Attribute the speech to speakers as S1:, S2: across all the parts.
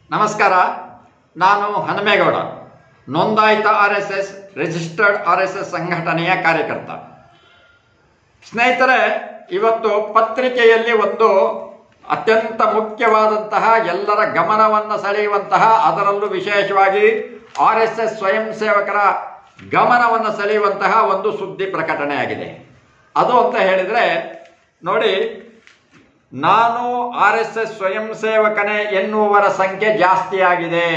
S1: ನಮಸ್ಕಾರ ನಾನು ಹನುಮೇಗೌಡ ನೋಂದಾಯಿತ R S S registered R S S ಸಂಘಟನೆಯ ಕಾರ್ಯಕರ್ತ ಸ್ನೇಹಿತರೆ ಇವತ್ತು ಪತ್ರಿಕೆಯಲ್ಲಿ ಒಂದು ಅತ್ಯಂತ ಮುಖ್ಯವಾದಂತಹ ಎಲ್ಲರ ಗಮನವನ್ನು ಸೆಳೆಯುವಂತಹ ಅದರಲ್ಲೂ ವಿಶೇಷವಾಗಿ ಆರ್ ಎಸ್ ಎಸ್ ಸ್ವಯಂ ಸೇವಕರ ಗಮನವನ್ನು ಸೆಳೆಯುವಂತಹ ಒಂದು ಸುದ್ದಿ ಪ್ರಕಟಣೆಯಾಗಿದೆ ಅದು ಅಂತ ಹೇಳಿದರೆ ನೋಡಿ ನಾನು ಆರ್ ಎಸ್ ಎಸ್ ಸ್ವಯಂ ಸೇವಕನೇ ಎನ್ನುವರ ಸಂಖ್ಯೆ ಜಾಸ್ತಿ ಆಗಿದೆ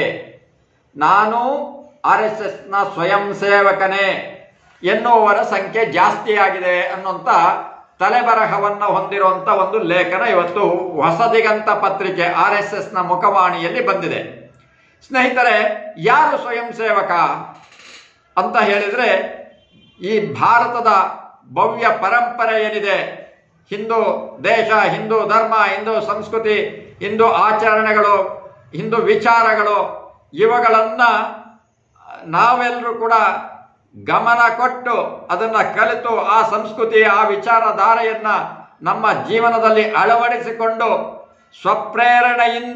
S1: ನಾನು ಆರ್ ಎಸ್ ಎಸ್ನ ಸ್ವಯಂ ಸೇವಕನೇ ಎನ್ನುವರ ಸಂಖ್ಯೆ ಜಾಸ್ತಿ ಆಗಿದೆ ಅನ್ನುವಂಥ ತಲೆಬರಹವನ್ನು ಹೊಂದಿರುವಂಥ ಒಂದು ಲೇಖನ ಇವತ್ತು ಹೊಸದಿಗಂತ ಪತ್ರಿಕೆ ಆರ್ ಎಸ್ ಎಸ್ನ ಮುಖವಾಣಿಯಲ್ಲಿ ಬಂದಿದೆ ಸ್ನೇಹಿತರೆ ಯಾರು ಸ್ವಯಂ ಸೇವಕ ಅಂತ ಹೇಳಿದರೆ ಈ ಭಾರತದ ಭವ್ಯ ಪರಂಪರೆ ಏನಿದೆ ಹಿಂದೂ ದೇಶ ಹಿಂದೂ ಧರ್ಮ ಹಿಂದೂ ಸಂಸ್ಕೃತಿ ಹಿಂದೂ ಆಚರಣೆಗಳು ಹಿಂದೂ ವಿಚಾರಗಳು ಇವುಗಳನ್ನು ನಾವೆಲ್ಲರೂ ಕೂಡ ಗಮನ ಕೊಟ್ಟು ಅದನ್ನು ಕಲಿತು ಆ ಸಂಸ್ಕೃತಿ ಆ ವಿಚಾರಧಾರೆಯನ್ನ ನಮ್ಮ ಜೀವನದಲ್ಲಿ ಅಳವಡಿಸಿಕೊಂಡು ಸ್ವಪ್ರೇರಣೆಯಿಂದ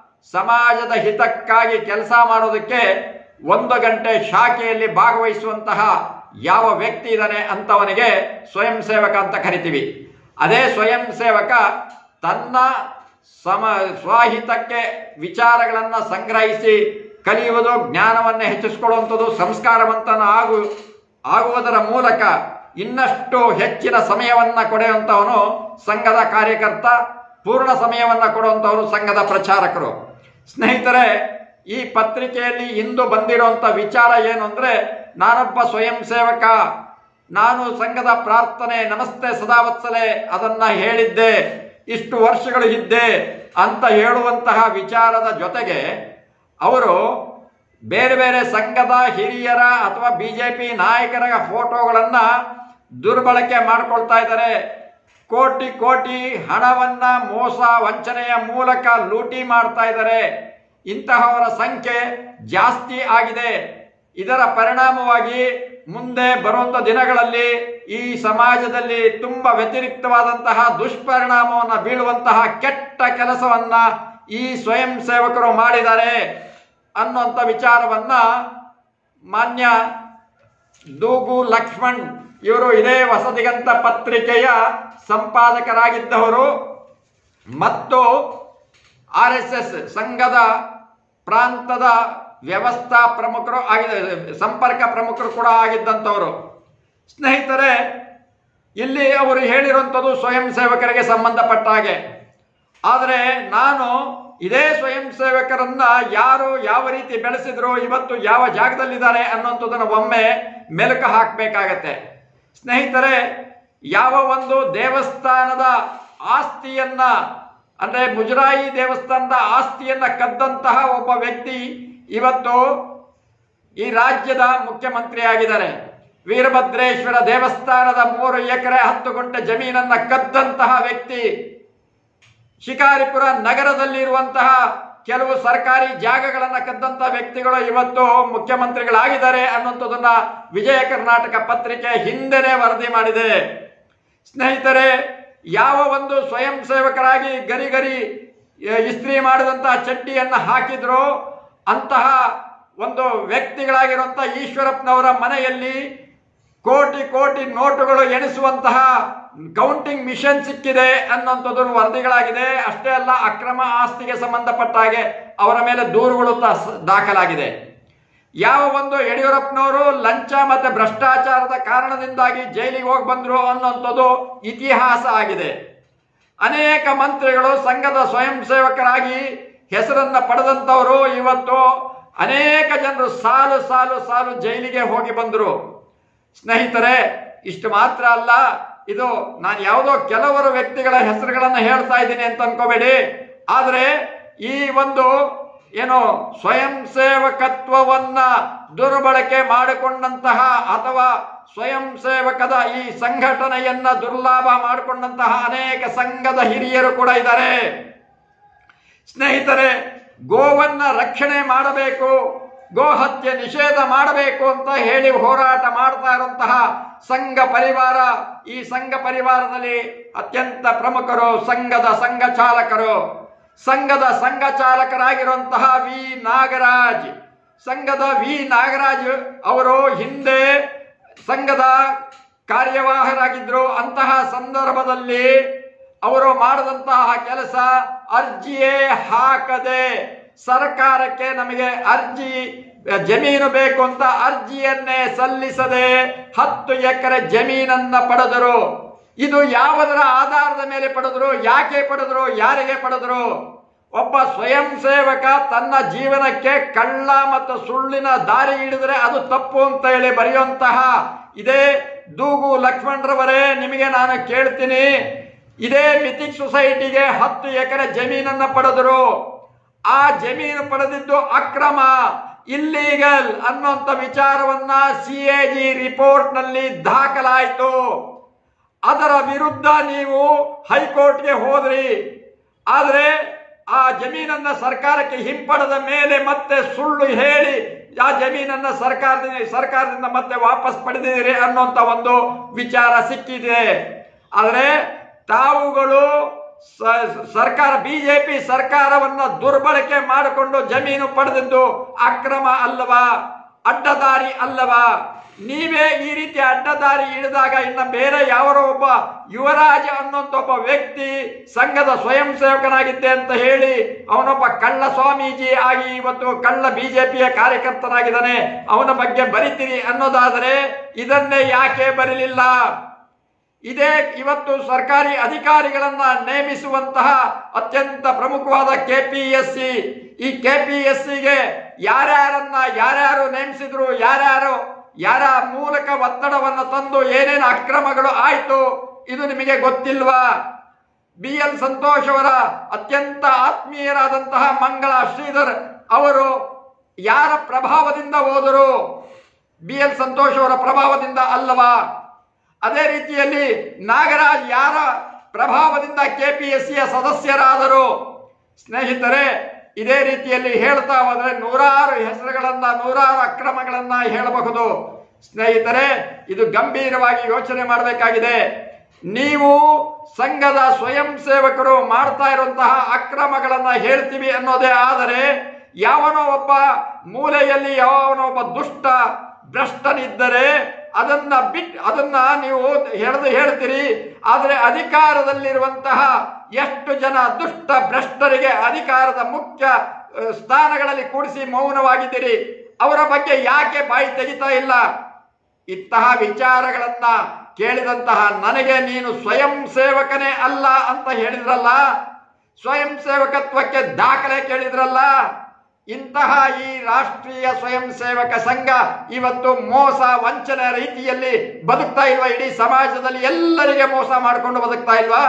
S1: ಸಮಾಜದ ಹಿತಕ್ಕಾಗಿ ಕೆಲಸ ಮಾಡೋದಕ್ಕೆ ಒಂದು ಗಂಟೆ ಶಾಖೆಯಲ್ಲಿ ಭಾಗವಹಿಸುವಂತಹ ಯಾವ ವ್ಯಕ್ತಿ ಇದ್ದಾನೆ ಅಂತವನಿಗೆ ಸ್ವಯಂ ಸೇವಕ ಅಂತ ಕರಿತೀವಿ ಅದೇ ಸ್ವಯಂ ಸೇವಕ ತನ್ನ ಸಮ ಸ್ವಹಿತಕ್ಕೆ ವಿಚಾರಗಳನ್ನು ಸಂಗ್ರಹಿಸಿ ಕಲಿಯುವುದು ಜ್ಞಾನವನ್ನು ಹೆಚ್ಚಿಸಿಕೊಳ್ಳುವಂಥದ್ದು ಸಂಸ್ಕಾರವಂತನ ಆಗು ಆಗುವುದರ ಮೂಲಕ ಇನ್ನಷ್ಟು ಹೆಚ್ಚಿನ ಸಮಯವನ್ನು ಕೊಡುವಂಥವನು ಸಂಘದ ಕಾರ್ಯಕರ್ತ ಪೂರ್ಣ ಸಮಯವನ್ನು ಕೊಡುವಂಥವರು ಸಂಘದ ಪ್ರಚಾರಕರು ಸ್ನೇಹಿತರೆ ಈ ಪತ್ರಿಕೆಯಲ್ಲಿ ಇಂದು ಬಂದಿರುವಂಥ ವಿಚಾರ ಏನು ಅಂದರೆ ನಾನೊಬ್ಬ ಸ್ವಯಂ ಸೇವಕ ನಾನು ಸಂಘದ ಪ್ರಾರ್ಥನೆ ನಮಸ್ತೆ ಸದಾವತ್ಸಲೆ ಅದನ್ನ ಹೇಳಿದ್ದೆ ಇಷ್ಟು ವರ್ಷಗಳು ಇದ್ದೆ ಅಂತ ಹೇಳುವಂತಹ ವಿಚಾರದ ಜೊತೆಗೆ ಅವರು ಬೇರೆ ಬೇರೆ ಸಂಘದ ಹಿರಿಯರ ಅಥವಾ ಬಿಜೆಪಿ ನಾಯಕರ ಫೋಟೋಗಳನ್ನ ದುರ್ಬಳಕೆ ಮಾಡ್ಕೊಳ್ತಾ ಇದ್ದಾರೆ ಕೋಟಿ ಕೋಟಿ ಹಣವನ್ನ ಮೋಸ ವಂಚನೆಯ ಮೂಲಕ ಲೂಟಿ ಮಾಡ್ತಾ ಇದ್ದಾರೆ ಇಂತಹವರ ಸಂಖ್ಯೆ ಜಾಸ್ತಿ ಆಗಿದೆ ಇದರ ಪರಿಣಾಮವಾಗಿ ಮುಂದೆ ಬರುವಂತ ದಿನಗಳಲ್ಲಿ ಈ ಸಮಾಜದಲ್ಲಿ ತುಂಬಾ ವ್ಯತಿರಿಕ್ತವಾದಂತಹ ದುಷ್ಪರಿಣಾಮವನ್ನು ಬೀಳುವಂತಹ ಕೆಟ್ಟ ಕೆಲಸವನ್ನ ಈ ಸ್ವಯಂ ಸೇವಕರು ಮಾಡಿದ್ದಾರೆ ಅನ್ನುವಂಥ ವಿಚಾರವನ್ನ ಮಾನ್ಯ ದೂಗು ಲಕ್ಷ್ಮಣ್ ಇವರು ಇದೇ ಹೊಸದಿಗಂತ ಪತ್ರಿಕೆಯ ಸಂಪಾದಕರಾಗಿದ್ದವರು ಮತ್ತು ಆರ್ ಎಸ್ ಎಸ್ ಸಂಘದ ಪ್ರಾಂತದ ವ್ಯವಸ್ಥಾ ಪ್ರಮುಖರು ಆಗಿದೆ ಸಂಪರ್ಕ ಪ್ರಮುಖರು ಕೂಡ ಆಗಿದ್ದಂಥವರು ಸ್ನೇಹಿತರೆ ಇಲ್ಲಿ ಅವರು ಹೇಳಿರುವಂಥದ್ದು ಸ್ವಯಂ ಸೇವಕರಿಗೆ ಸಂಬಂಧಪಟ್ಟ ಹಾಗೆ ಆದರೆ ನಾನು ಇದೇ ಸ್ವಯಂ ಸೇವಕರನ್ನ ಯಾರು ಯಾವ ರೀತಿ ಬೆಳೆಸಿದ್ರು ಇವತ್ತು ಯಾವ ಜಾಗದಲ್ಲಿದ್ದಾರೆ ಅನ್ನುವಂಥದ್ದನ್ನು ಒಮ್ಮೆ ಮೆಲುಕು ಹಾಕಬೇಕಾಗತ್ತೆ ಸ್ನೇಹಿತರೆ ಯಾವ ಒಂದು ದೇವಸ್ಥಾನದ ಆಸ್ತಿಯನ್ನ ಅಂದ್ರೆ ಮುಜರಾಯಿ ದೇವಸ್ಥಾನದ ಆಸ್ತಿಯನ್ನ ಕದ್ದಂತಹ ಒಬ್ಬ ವ್ಯಕ್ತಿ ಇವತ್ತು ಈ ರಾಜ್ಯದ ಮುಖ್ಯಮಂತ್ರಿ ಆಗಿದ್ದಾರೆ ವೀರಭದ್ರೇಶ್ವರ ದೇವಸ್ಥಾನದ ಮೂರು ಎಕರೆ ಹತ್ತು ಗುಂಟೆ ಜಮೀನನ್ನ ಕದ್ದಂತಹ ವ್ಯಕ್ತಿ ಶಿಕಾರಿಪುರ ನಗರದಲ್ಲಿರುವಂತಹ ಕೆಲವು ಸರ್ಕಾರಿ ಜಾಗಗಳನ್ನ ಕದ್ದಂತ ವ್ಯಕ್ತಿಗಳು ಇವತ್ತು ಮುಖ್ಯಮಂತ್ರಿಗಳಾಗಿದ್ದಾರೆ ಅನ್ನುವಂಥದ್ದನ್ನ ವಿಜಯ ಕರ್ನಾಟಕ ಪತ್ರಿಕೆ ಹಿಂದೆನೆ ವರದಿ ಮಾಡಿದೆ ಸ್ನೇಹಿತರೆ ಯಾವ ಒಂದು ಸ್ವಯಂ ಸೇವಕರಾಗಿ ಗರಿ ಗರಿ ಇಸ್ತ್ರಿ ಮಾಡಿದಂತಹ ಚಡ್ಡಿಯನ್ನ ಹಾಕಿದ್ರು ಅಂತಹ ಒಂದು ವ್ಯಕ್ತಿಗಳಾಗಿರುವಂತಹ ಈಶ್ವರಪ್ಪನವರ ಮನೆಯಲ್ಲಿ ಕೋಟಿ ಕೋಟಿ ನೋಟುಗಳು ಎಣಿಸುವಂತಹ ಕೌಂಟಿಂಗ್ ಮಿಷನ್ ಸಿಕ್ಕಿದೆ ಅನ್ನುವಂಥದ್ದು ವರದಿಗಳಾಗಿದೆ ಅಷ್ಟೇ ಅಲ್ಲ ಅಕ್ರಮ ಆಸ್ತಿಗೆ ಸಂಬಂಧಪಟ್ಟ ಹಾಗೆ ಅವರ ಮೇಲೆ ದೂರುಗಳು ದಾಖಲಾಗಿದೆ ಯಾವ ಒಂದು ಯಡಿಯೂರಪ್ಪನವರು ಲಂಚ ಮತ್ತೆ ಭ್ರಷ್ಟಾಚಾರದ ಕಾರಣದಿಂದಾಗಿ ಜೈಲಿಗೆ ಹೋಗಿ ಬಂದ್ರು ಅನ್ನುವಂಥದ್ದು ಇತಿಹಾಸ ಆಗಿದೆ ಅನೇಕ ಮಂತ್ರಿಗಳು ಸಂಘದ ಸ್ವಯಂ ಸೇವಕರಾಗಿ ಹೆಸರನ್ನ ಪಡೆದಂಥವರು ಇವತ್ತು ಅನೇಕ ಜನರು ಸಾಲು ಸಾಲು ಸಾಲು ಜೈಲಿಗೆ ಹೋಗಿ ಬಂದರು ಸ್ನೇಹಿತರೆ ಇಷ್ಟು ಮಾತ್ರ ಅಲ್ಲ ಇದು ನಾನು ಯಾವುದೋ ಕೆಲವರು ವ್ಯಕ್ತಿಗಳ ಹೆಸರುಗಳನ್ನು ಹೇಳ್ತಾ ಇದ್ದೀನಿ ಅಂತ ಅನ್ಕೋಬೇಡಿ ಆದರೆ ಈ ಒಂದು ಏನು ಸ್ವಯಂ ಸೇವಕತ್ವವನ್ನ ದುರ್ಬಳಕೆ ಮಾಡಿಕೊಂಡಂತಹ ಅಥವಾ ಸ್ವಯಂ ಸೇವಕದ ಈ ಸಂಘಟನೆಯನ್ನ ದುರ್ಲಾಭ ಮಾಡಿಕೊಂಡಂತಹ ಅನೇಕ ಸಂಘದ ಹಿರಿಯರು ಕೂಡ ಇದ್ದಾರೆ ಸ್ನೇಹಿತರೆ ಗೋವನ್ನ ರಕ್ಷಣೆ ಮಾಡಬೇಕು ಗೋಹತ್ಯೆ ನಿಷೇಧ ಮಾಡಬೇಕು ಅಂತ ಹೇಳಿ ಹೋರಾಟ ಮಾಡ್ತಾ ಇರುವಂತಹ ಸಂಘ ಪರಿವಾರ ಈ ಸಂಘ ಪರಿವಾರದಲ್ಲಿ ಅತ್ಯಂತ ಪ್ರಮುಖರು ಸಂಘದ ಸಂಘ ಚಾಲಕರು ಸಂಘದ ಸಂಘ ಚಾಲಕರಾಗಿರುವಂತಹ ವಿ ನಾಗರಾಜ್ ಸಂಘದ ವಿ ನಾಗರಾಜ್ ಅವರು ಹಿಂದೆ ಸಂಘದ ಕಾರ್ಯವಾಹರಾಗಿದ್ರು ಅಂತಹ ಸಂದರ್ಭದಲ್ಲಿ ಅವರು ಮಾಡದಂತಹ ಕೆಲಸ ಅರ್ಜಿಯೇ ಹಾಕದೆ ಸರ್ಕಾರಕ್ಕೆ ನಮಗೆ ಅರ್ಜಿ ಜಮೀನು ಬೇಕು ಅಂತ ಅರ್ಜಿಯನ್ನೇ ಸಲ್ಲಿಸದೆ ಹತ್ತು ಎಕರೆ ಜಮೀನನ್ನ ಪಡೆದರು ಇದು ಯಾವುದರ ಆಧಾರದ ಮೇಲೆ ಪಡೆದ್ರು ಯಾಕೆ ಪಡೆದ್ರು ಯಾರಿಗೆ ಪಡೆದ್ರು ಒಬ್ಬ ಸ್ವಯಂ ಸೇವಕ ತನ್ನ ಜೀವನಕ್ಕೆ ಕಳ್ಳ ಮತ್ತು ಸುಳ್ಳಿನ ದಾರಿ ಹಿಡಿದ್ರೆ ಅದು ತಪ್ಪು ಅಂತ ಹೇಳಿ ಬರೆಯುವಂತಹ ಇದೇ ದೂಗು ಲಕ್ಷ್ಮಣರವರೇ ನಿಮಗೆ ನಾನು ಕೇಳ್ತೀನಿ ಇದೇ ಮಿಥಿಕ್ ಸೊಸೈಟಿಗೆ ಹತ್ತು ಎಕರೆ ಜಮೀನನ್ನ ಪಡೆದರು ಆ ಜಮೀನು ಪಡೆದಿದ್ದು ಅಕ್ರಮ ಇಲ್ಲೀಗಲ್ ಅನ್ನುವಂಥ ವಿಚಾರವನ್ನ ಸಿ ಎ ಜಿ ರಿಪೋರ್ಟ್ ನಲ್ಲಿ ದಾಖಲಾಯಿತು ಅದರ ವಿರುದ್ಧ ನೀವು ಹೈಕೋರ್ಟ್ಗೆ ಹೋದ್ರಿ ಆದರೆ ಆ ಜಮೀನನ್ನ ಸರ್ಕಾರಕ್ಕೆ ಹಿಂಪಡೆದ ಮೇಲೆ ಮತ್ತೆ ಸುಳ್ಳು ಹೇಳಿ ಆ ಜಮೀನನ್ನ ಸರ್ಕಾರದಿಂದ ಸರ್ಕಾರದಿಂದ ಮತ್ತೆ ವಾಪಸ್ ಪಡೆದಿದ್ದೀರಿ ಅನ್ನುವಂತ ಒಂದು ವಿಚಾರ ಸಿಕ್ಕಿದೆ ಆದರೆ ತಾವುಗಳು ಸ- ಸರ್ಕಾರ ಬಿಜೆಪಿ ಸರ್ಕಾರವನ್ನ ದುರ್ಬಳಕೆ ಮಾಡಿಕೊಂಡು ಜಮೀನು ಪಡೆದಿದ್ದು ಅಕ್ರಮ ಅಲ್ಲವಾ ಅಡ್ಡದಾರಿ ಅಲ್ಲವಾ ನೀವೇ ಈ ರೀತಿ ಅಡ್ಡದಾರಿ ಹಿಡಿದಾಗ ಇನ್ನ ಬೇರೆ ಯಾವರೋ ಒಬ್ಬ ಯುವರಾಜ ಅನ್ನೋಂಥ ಒಬ್ಬ ವ್ಯಕ್ತಿ ಸಂಘದ ಸ್ವಯಂ ಸೇವಕನಾಗಿದ್ದೆ ಅಂತ ಹೇಳಿ ಅವನೊಬ್ಬ ಕಳ್ಳ ಸ್ವಾಮೀಜಿ ಆಗಿ ಇವತ್ತು ಕಳ್ಳ ಬಿಜೆಪಿಯ ಕಾರ್ಯಕರ್ತನಾಗಿದ್ದಾನೆ ಅವನ ಬಗ್ಗೆ ಬರಿತೀರಿ ಅನ್ನೋದಾದರೆ ಇದನ್ನೇ ಯಾಕೆ ಬರಲಿಲ್ಲ ಇದೇ ಇವತ್ತು ಸರ್ಕಾರಿ ಅಧಿಕಾರಿಗಳನ್ನ ನೇಮಿಸುವಂತಹ ಅತ್ಯಂತ ಪ್ರಮುಖವಾದ ಕೆಪಿಎಸ್ಸಿ ಈ ಕೆಪಿಎಸ್ಸಿಗೆ ಯಾರ್ಯಾರನ್ನ ಯಾರ್ಯಾರು ನೇಮಿಸಿದ್ರು ಯಾರ್ಯಾರು ಯಾರ ಮೂಲಕ ಒತ್ತಡವನ್ನು ತಂದು ಏನೇನು ಅಕ್ರಮಗಳು ಆಯ್ತು ಇದು ನಿಮಗೆ ಗೊತ್ತಿಲ್ವಾ ಬಿ ಎಲ್ ಸಂತೋಷ್ ಅವರ ಅತ್ಯಂತ ಆತ್ಮೀಯರಾದಂತಹ ಮಂಗಳ ಶ್ರೀಧರ್ ಅವರು ಯಾರ ಪ್ರಭಾವದಿಂದ ಹೋದರು ಬಿ ಎಲ್ ಸಂತೋಷ್ ಅವರ ಪ್ರಭಾವದಿಂದ ಅಲ್ಲವಾ ಅದೇ ರೀತಿಯಲ್ಲಿ ನಾಗರಾಜ್ ಯಾರ ಪ್ರಭಾವದಿಂದ ಕೆಪಿಎಸ್ಸಿಯ ಸದಸ್ಯರಾದರು ಸ್ನೇಹಿತರೆ ಇದೇ ರೀತಿಯಲ್ಲಿ ಹೇಳ್ತಾ ಹೋದ್ರೆ ನೂರಾರು ಹೆಸರುಗಳನ್ನ ನೂರಾರು ಅಕ್ರಮಗಳನ್ನ ಹೇಳಬಹುದು ಸ್ನೇಹಿತರೆ ಇದು ಗಂಭೀರವಾಗಿ ಯೋಚನೆ ಮಾಡಬೇಕಾಗಿದೆ ನೀವು ಸಂಘದ ಸ್ವಯಂ ಸೇವಕರು ಮಾಡ್ತಾ ಇರುವಂತಹ ಅಕ್ರಮಗಳನ್ನ ಹೇಳ್ತೀವಿ ಅನ್ನೋದೇ ಆದರೆ ಯಾವನೋ ಒಬ್ಬ ಮೂಲೆಯಲ್ಲಿ ಯಾವನೋ ಒಬ್ಬ ದುಷ್ಟ ಭ್ರಷ್ಟನಿದ್ದರೆ ಅದನ್ನ ಬಿಟ್ ಅದನ್ನ ನೀವು ಹೇಳ್ದು ಹೇಳ್ತೀರಿ ಆದರೆ ಅಧಿಕಾರದಲ್ಲಿರುವಂತಹ ಎಷ್ಟು ಜನ ದುಷ್ಟ ಭ್ರಷ್ಟರಿಗೆ ಅಧಿಕಾರದ ಮುಖ್ಯ ಆ, ಸ್ಥಾನಗಳಲ್ಲಿ ಕೂಡಿಸಿ ಮೌನವಾಗಿದ್ದೀರಿ ಅವರ ಬಗ್ಗೆ ಯಾಕೆ ಬಾಯಿ ತೆಗಿತಾ ಇಲ್ಲ ಇಂತಹ ವಿಚಾರಗಳನ್ನ ಕೇಳಿದಂತಹ ನನಗೆ ನೀನು ಸ್ವಯಂ ಸೇವಕನೇ ಅಲ್ಲ ಅಂತ ಹೇಳಿದ್ರಲ್ಲ ಸ್ವಯಂ ಸೇವಕತ್ವಕ್ಕೆ ದಾಖಲೆ ಕೇಳಿದ್ರಲ್ಲ ಇಂತಹ ಈ ರಾಷ್ಟ್ರೀಯ ಸ್ವಯಂ ಸೇವಕ ಸಂಘ ಇವತ್ತು ಮೋಸ ವಂಚನೆ ರೀತಿಯಲ್ಲಿ ಬದುಕ್ತಾ ಇಲ್ವಾ ಇಡೀ ಸಮಾಜದಲ್ಲಿ ಎಲ್ಲರಿಗೆ ಮೋಸ ಮಾಡಿಕೊಂಡು ಬದುಕ್ತಾ ಇಲ್ವಾ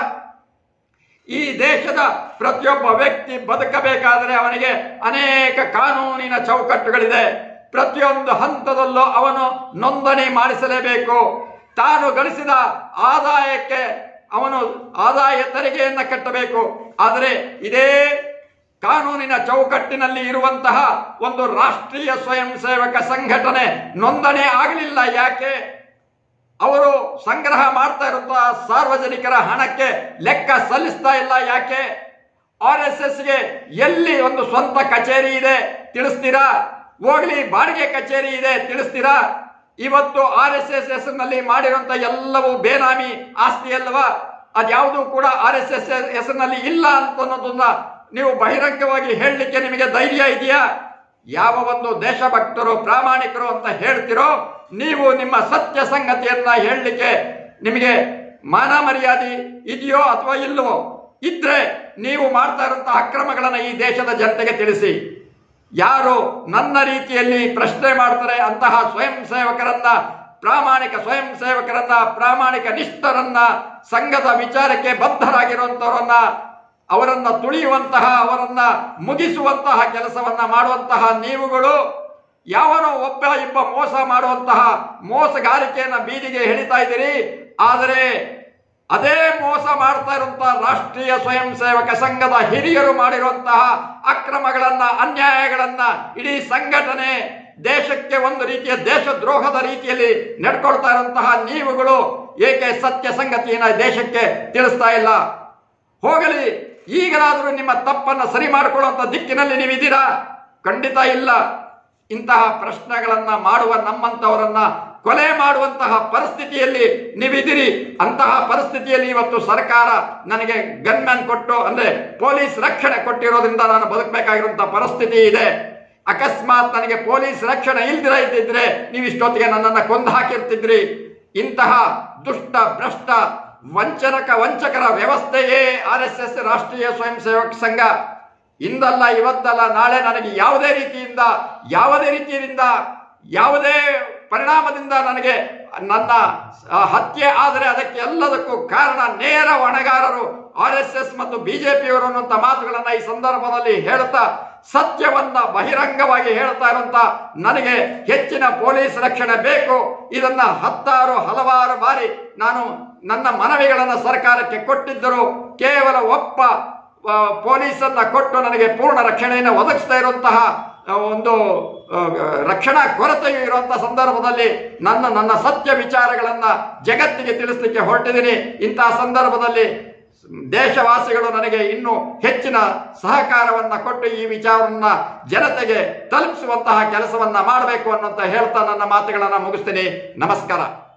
S1: ಈ ದೇಶದ ಪ್ರತಿಯೊಬ್ಬ ವ್ಯಕ್ತಿ ಬದುಕಬೇಕಾದರೆ ಅವನಿಗೆ ಅನೇಕ ಕಾನೂನಿನ ಚೌಕಟ್ಟುಗಳಿದೆ ಪ್ರತಿಯೊಂದು ಹಂತದಲ್ಲೂ ಅವನು ನೋಂದಣಿ ಮಾಡಿಸಲೇಬೇಕು ತಾನು ಗಳಿಸಿದ ಆದಾಯಕ್ಕೆ ಅವನು ಆದಾಯ ತೆರಿಗೆಯನ್ನ ಕಟ್ಟಬೇಕು ಆದರೆ ಇದೇ ಕಾನೂನಿನ ಚೌಕಟ್ಟಿನಲ್ಲಿ ಇರುವಂತಹ ಒಂದು ರಾಷ್ಟ್ರೀಯ ಸ್ವಯಂ ಸೇವಕ ಸಂಘಟನೆ ನೋಂದಣಿ ಆಗಲಿಲ್ಲ ಯಾಕೆ ಅವರು ಸಂಗ್ರಹ ಮಾಡ್ತಾ ಇರುವಂತಹ ಸಾರ್ವಜನಿಕರ ಹಣಕ್ಕೆ ಲೆಕ್ಕ ಸಲ್ಲಿಸ್ತಾ ಇಲ್ಲ ಯಾಕೆ ಆರ್ ಎಸ್ ಎಸ್ಗೆ ಎಲ್ಲಿ ಒಂದು ಸ್ವಂತ ಕಚೇರಿ ಇದೆ ತಿಳಿಸ್ತೀರಾ ಹೋಗ್ಲಿ ಬಾಡಿಗೆ ಕಚೇರಿ ಇದೆ ತಿಳಿಸ್ತೀರಾ ಇವತ್ತು ಆರ್ ಎಸ್ ಎಸ್ ಹೆಸರಿನಲ್ಲಿ ಮಾಡಿರುವಂತ ಎಲ್ಲವೂ ಬೇನಾಮಿ ಆಸ್ತಿ ಅಲ್ವಾ ಅದ್ಯಾವುದು ಕೂಡ ಆರ್ ಎಸ್ ಎಸ್ ಹೆಸರಿನಲ್ಲಿ ಇಲ್ಲ ಅಂತ ಅನ್ನೋದನ್ನ ನೀವು ಬಹಿರಂಗವಾಗಿ ಹೇಳಲಿಕ್ಕೆ ನಿಮಗೆ ಧೈರ್ಯ ಇದೆಯಾ ಯಾವ ಒಂದು ದೇಶಭಕ್ತರು ಪ್ರಾಮಾಣಿಕರು ಅಂತ ಹೇಳ್ತಿರೋ ನೀವು ನಿಮ್ಮ ಸತ್ಯ ಸಂಗತಿಯನ್ನ ಹೇಳಲಿಕ್ಕೆ ನಿಮಗೆ ಮಾನ ಮರ್ಯಾದೆ ಇದೆಯೋ ಅಥವಾ ಇಲ್ಲವೋ ಇದ್ರೆ ನೀವು ಮಾಡ್ತಾ ಇರುವಂತಹ ಅಕ್ರಮಗಳನ್ನ ಈ ದೇಶದ ಜನತೆಗೆ ತಿಳಿಸಿ ಯಾರು ನನ್ನ ರೀತಿಯಲ್ಲಿ ಪ್ರಶ್ನೆ ಮಾಡ್ತಾರೆ ಅಂತಹ ಸ್ವಯಂ ಸೇವಕರನ್ನ ಪ್ರಾಮಾಣಿಕ ಸ್ವಯಂ ಸೇವಕರನ್ನ ಪ್ರಾಮಾಣಿಕ ನಿಷ್ಠರನ್ನ ಸಂಘದ ವಿಚಾರಕ್ಕೆ ಬದ್ಧರಾಗಿರುವಂತವರನ್ನ ಅವರನ್ನ ತುಳಿಯುವಂತಹ ಅವರನ್ನ ಮುಗಿಸುವಂತಹ ಕೆಲಸವನ್ನ ಮಾಡುವಂತಹ ನೀವುಗಳು ಯಾವನೋ ಒಬ್ಬ ಇಬ್ಬ ಮೋಸ ಮಾಡುವಂತಹ ಮೋಸಗಾರಿಕೆಯನ್ನ ಬೀದಿಗೆ ಎಳಿತಾ ಇದ್ದೀರಿ ಆದರೆ ಅದೇ ಮೋಸ ಮಾಡ್ತಾ ಇರುವಂತಹ ರಾಷ್ಟ್ರೀಯ ಸ್ವಯಂ ಸೇವಕ ಸಂಘದ ಹಿರಿಯರು ಮಾಡಿರುವಂತಹ ಅಕ್ರಮಗಳನ್ನ ಅನ್ಯಾಯಗಳನ್ನ ಇಡೀ ಸಂಘಟನೆ ದೇಶಕ್ಕೆ ಒಂದು ರೀತಿಯ ದೇಶದ್ರೋಹದ ರೀತಿಯಲ್ಲಿ ನಡ್ಕೊಳ್ತಾ ಇರುವಂತಹ ನೀವುಗಳು ಏಕೆ ಸತ್ಯ ಸಂಗತಿಯನ್ನ ದೇಶಕ್ಕೆ ತಿಳಿಸ್ತಾ ಇಲ್ಲ ಹೋಗಲಿ ಈಗಲಾದರೂ ನಿಮ್ಮ ತಪ್ಪನ್ನು ಸರಿ ಮಾಡಿಕೊಳ್ಳುವಂತ ದಿಕ್ಕಿನಲ್ಲಿ ನೀವಿದ್ದೀರಾ ಖಂಡಿತ ಇಲ್ಲ ಇಂತಹ ಪ್ರಶ್ನೆಗಳನ್ನ ಮಾಡುವ ನಮ್ಮಂತವರನ್ನ ಕೊಲೆ ಮಾಡುವಂತಹ ಪರಿಸ್ಥಿತಿಯಲ್ಲಿ ನೀವಿದ್ದೀರಿ ಅಂತಹ ಪರಿಸ್ಥಿತಿಯಲ್ಲಿ ಇವತ್ತು ಸರ್ಕಾರ ನನಗೆ ಗನ್ಮ್ಯಾನ್ ಕೊಟ್ಟು ಅಂದ್ರೆ ಪೊಲೀಸ್ ರಕ್ಷಣೆ ಕೊಟ್ಟಿರೋದ್ರಿಂದ ನಾನು ಬದುಕಬೇಕಾಗಿರುವಂತಹ ಪರಿಸ್ಥಿತಿ ಇದೆ ಅಕಸ್ಮಾತ್ ನನಗೆ ಪೊಲೀಸ್ ರಕ್ಷಣೆ ಇಲ್ದಿರ ಇದ್ದಿದ್ರೆ ನೀವು ಇಷ್ಟೊತ್ತಿಗೆ ನನ್ನನ್ನು ಕೊಂದು ಹಾಕಿರ್ತಿದ್ರಿ ಇಂತಹ ದುಷ್ಟ ಭ್ರಷ್ಟ ವಂಚನಕ ವಂಚಕರ ವ್ಯವಸ್ಥೆಯೇ ಆರ್ ಎಸ್ ಎಸ್ ರಾಷ್ಟ್ರೀಯ ಸ್ವಯಂ ಸೇವಕ ಸಂಘ ಇಂದಲ್ಲ ಇವತ್ತಲ್ಲ ನಾಳೆ ನನಗೆ ಯಾವುದೇ ರೀತಿಯಿಂದ ಯಾವುದೇ ರೀತಿಯಿಂದ ಯಾವುದೇ ಪರಿಣಾಮದಿಂದ ನನಗೆ ನನ್ನ ಆ, ಹತ್ಯೆ ಆದರೆ ಅದಕ್ಕೆ ಎಲ್ಲದಕ್ಕೂ ಕಾರಣ ನೇರ ಹೊಣೆಗಾರರು ಆರ್ ಎಸ್ ಎಸ್ ಮತ್ತು ಬಿಜೆಪಿಯವರು ಅನ್ನುವಂಥ ಮಾತುಗಳನ್ನ ಈ ಸಂದರ್ಭದಲ್ಲಿ ಹೇಳ್ತಾ ಸತ್ಯವನ್ನ ಬಹಿರಂಗವಾಗಿ ಹೇಳ್ತಾ ಇರುವಂತ ನನಗೆ ಹೆಚ್ಚಿನ ಪೊಲೀಸ್ ರಕ್ಷಣೆ ಬೇಕು ಇದನ್ನ ಹತ್ತಾರು ಹಲವಾರು ಬಾರಿ ನಾನು ನನ್ನ ಮನವಿಗಳನ್ನ ಸರ್ಕಾರಕ್ಕೆ ಕೊಟ್ಟಿದ್ದರು ಕೇವಲ ಒಬ್ಬ ಆ, ಪೊಲೀಸನ್ನ ಕೊಟ್ಟು ನನಗೆ ಪೂರ್ಣ ರಕ್ಷಣೆಯನ್ನು ಒದಗಿಸ್ತಾ ಇರುವಂತಹ ಆ, ಒಂದು ಆ, ರಕ್ಷಣಾ ಕೊರತೆಯು ಇರುವಂತಹ ಸಂದರ್ಭದಲ್ಲಿ ನನ್ನ ನನ್ನ ಸತ್ಯ ವಿಚಾರಗಳನ್ನ ಜಗತ್ತಿಗೆ ತಿಳಿಸ್ಲಿಕ್ಕೆ ಹೊರಟಿದ್ದೀನಿ ಇಂತಹ ಸಂದರ್ಭದಲ್ಲಿ ದೇಶವಾಸಿಗಳು ನನಗೆ ಇನ್ನೂ ಹೆಚ್ಚಿನ ಸಹಕಾರವನ್ನ ಕೊಟ್ಟು ಈ ವಿಚಾರವನ್ನ ಜನತೆಗೆ ತಲುಪಿಸುವಂತಹ ಕೆಲಸವನ್ನ ಮಾಡಬೇಕು ಅನ್ನೋಂತ ಹೇಳ್ತಾ ನನ್ನ ಮಾತುಗಳನ್ನ ಮುಗಿಸ್ತೀನಿ ನಮಸ್ಕಾರ